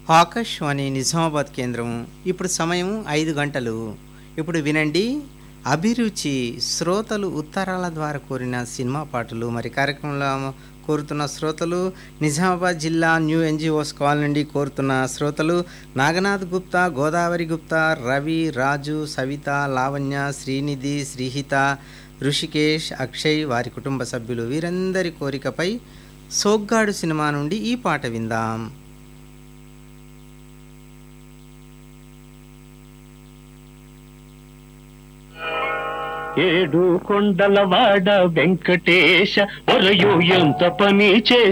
ఆకాశవాణి నిజామాబాద్ కేంద్రం ఇప్పుడు సమయం ఐదు గంటలు ఇప్పుడు వినండి అభిరుచి శ్రోతలు ఉత్తరాల ద్వారా కోరిన సినిమా పాటలు మరి కార్యక్రమంలో కోరుతున్న శ్రోతలు నిజామాబాద్ జిల్లా న్యూ ఎన్జిఓస్ కాలనీ నుండి కోరుతున్న శ్రోతలు నాగనాథ్ గుప్తా గోదావరి గుప్తా రవి రాజు సవిత లావణ్య శ్రీనిధి శ్రీహిత ఋషికేష్ అక్షయ్ వారి కుటుంబ సభ్యులు వీరందరి కోరికపై సోగ్గాడు సినిమా నుండి ఈ పాట విందాం ఏడు కొండలవాడ వెంకటేశ ఒరయు ఎంత పని చేసి